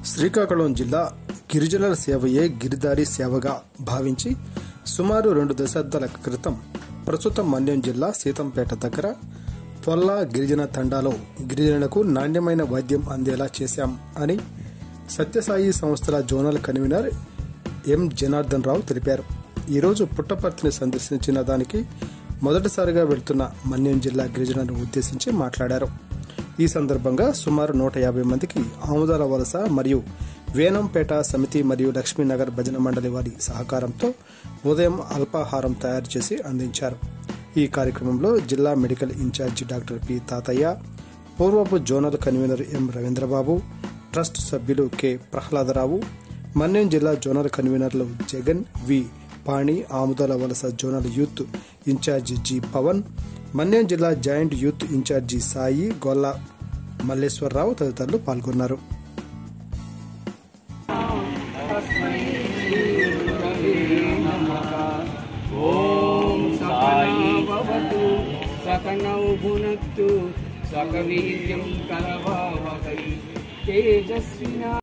శ్రీకాకుళం జిల్లా గిరిజనుల సేవయే గిరిదారి సేవగా భావించి సుమారు రెండు దశాబ్దాల క్రితం ప్రస్తుతం మన్యం జిల్లా సీతంపేట దగ్గర పొల్ల గిరిజన తండాలో గిరిజనులకు నాణ్యమైన వైద్యం అందేలా చేశాం అని సత్యసాయి సంస్థల zonal convener M Janardhan Rao తెలిపారు ఈరోజు పుట్టపర్తిని సందర్శించిన దానికి మొదటిసారిగా వెళ్తున్న మన్యం జిల్లా గిరిజనులను ఉద్దేశించి మాట్లాడారు ఈ సందర్భంగా సుమారు నూట యాభై మందికి ఆముదాల వలస మరియు వేనంపేట సమితి మరియు లక్ష్మీనగర్ భజన మండలి వారి సహకారంతో ఉదయం అల్పాహారం తయారు చేసి అందించారు ఈ కార్యక్రమంలో జిల్లా medical incharge doctor P Tatayya పూర్వపు zonal convener M Ravindrababu trust సభ్యులు కె ప్రహ్లాదరావు మన్యం జిల్లా జోనల్ కన్వీనర్లు Jagan V Pani Amudalavalasa zonal youth ఇన్ఛార్జి జి పవన్ మన్యం జిల్లా జాయింట్ యూత్ ఇన్ఛార్జి సాయి గొల్ల మల్లేశ్వరరావు తదితరులు పాల్గొన్నారు ఓం సాయి భవతు సకనౌ భునత్తు సకవీర్యం కరవావహై తేజస్వినా